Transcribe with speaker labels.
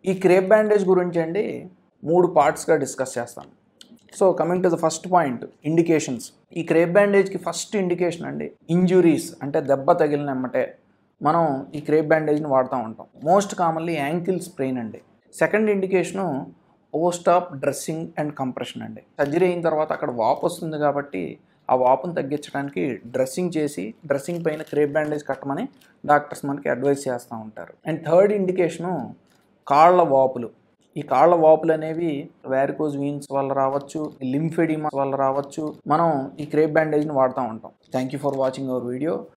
Speaker 1: ఈ crepe bandage గురించి అండి మూడు పార్ట్స్గా డిస్కస్ చేస్తాం so coming to the first point indications ఈ క్రేప్ బ్యాండేజ్కి ఫస్ట్ ఇండికేషన్ అండి ఇంజురీస్ అంటే దెబ్బ తగిలిన ఎమ్మటే మనం ఈ క్రేప్ బ్యాండేజ్ని వాడుతూ ఉంటాం మోస్ట్ కామన్లీ యాంకిల్ స్ప్రెయిన్ అండి second indication post of dressing and compression అండి సర్జరీ అయిన తర్వాత అక్కడ వాపు వస్తుంది కాబట్టి ఆ వాపును తగ్గించడానికి డ్రెస్సింగ్ చేసి డ్రెస్సింగ్ పైన క్రేప్ బ్యాండేజ్ కట్టమని డాక్టర్స్ మనకి అడ్వైస్ చేస్తూ ఉంటారు అండ్ థర్డ్ ఇండికేషను కాళ్ళ వాపులు ఈ కాళ్ళ వాపులు అనేవి వ్యారికోజ్ వీన్స్ వల్ల రావచ్చు లింఫెడిమా వల్ల రావచ్చు మనం ఈ క్రేప్ బ్యాండేజ్ని వాడుతూ ఉంటాం thank you for watching our video